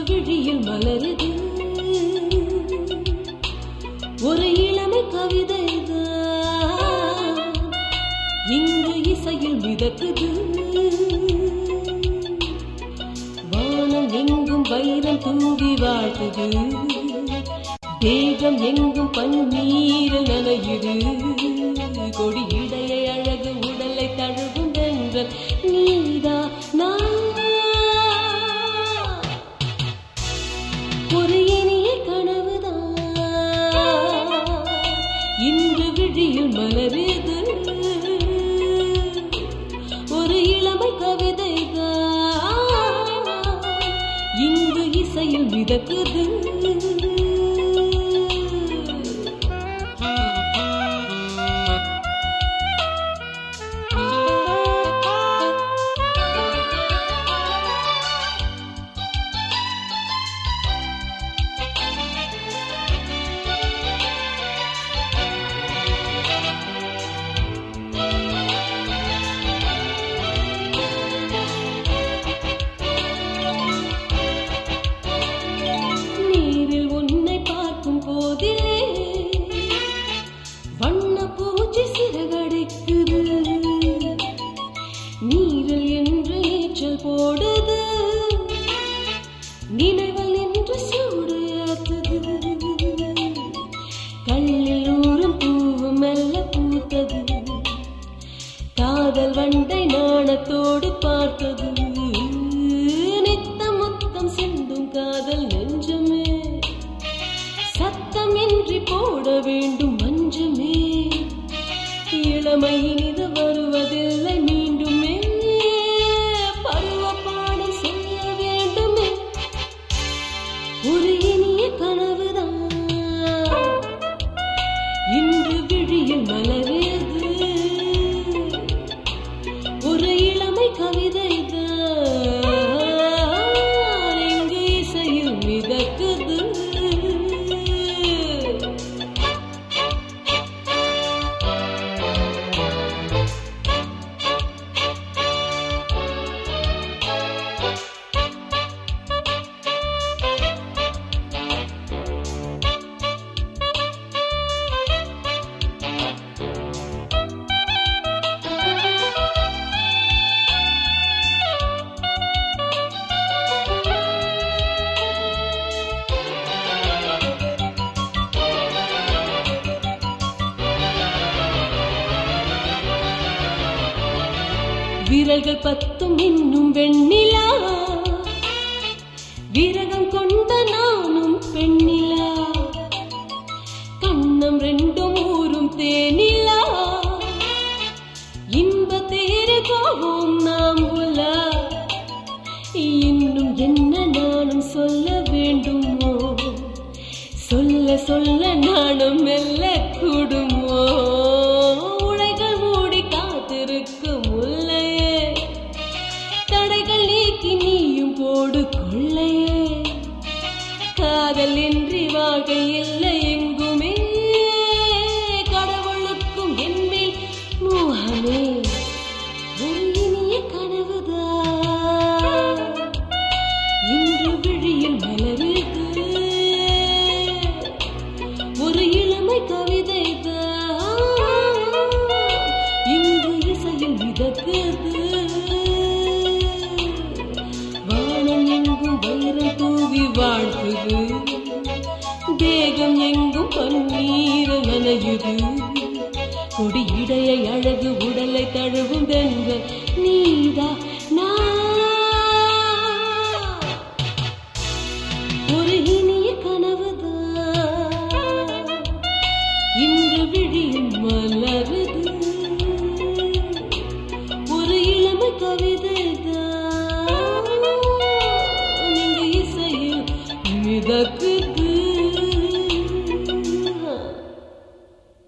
விழியில் மலருது ஒரு இளமை கவிதைதான் இங்கு இசையில் மிதக்குது வானம் எங்கும் வைரம் தூவி வாழ்த்துது தேகம் எங்கும் பன்னீரில் நனையுது கொடி இடையை அழகு உடலை தழுவும் வென்றல் நீதா நான் ஒரு இனிய கனவுதான் இன்று விழியில் மலருது ஒரு இளமை கவிதைதான் இங்கு இசையில் மிதக்குது நீரில் உன்னை பார்க்கும் போதிலே வண்ண பூச்சி சிறகடிக்குது நீரில் என்று நீச்சல் போடுது நினைவல் என்று சூடு ஏத்துது கண்ணில் ஊறும் பூவும் மெல்ல பூத்தது காதல் வண்டை நாணத்தோடு பார்த்தது நித்தம் முத்தம் சிந்தும் காதல் நெஞ்சமே சத்தம் இன்றி போட வேண்டும் மஞ்சமே இளமை இனிது வருவதில்லை மீண்டுமே பருவ பாடம் செய்ய வேண்டுமே ஒரு இனிய கனவுதான் இன்று விழியில் மலரேது ஒரு இளமை கவிதைதான் இங்கு இசையில் மிதக்குது விரல்கள் பத்தும் இன்னும் வெண்ணிலா விரகம் கொண்ட நானும் பெண்ணிலா கண்ணம் ரெண்டும் ஊரும் தேனிலா இன்ப தேரு போவோம் நாம் உலா இன்னும் என்ன நானும் சொல்ல வேண்டுமோ சொல்ல சொல்ல நானும் மெல்ல கூடுமோ உடைகள் மூடி காத்திருக்கும் முல்லையே தடைகள் நீக்கி நீயும் போடு கொள்ளையே காதல் இன்றி வாழ்க்கை இல்லை எங்குமே கடவுளுக்கும் என்மேல் மோகமே ஒரு இனிய கனவுதான் இன்று விழியில் மலருது ஒரு இளமை கவிதைதான் இன்று இசையில் மிதக்குது வானம் எங்கும் வைரம் தூவி வாழ்த்துது தேகம் எங்கும் பன்னீர் நனையுது கொடி இடையை அழகு உடலை தழுவும் தென்றல் நீதா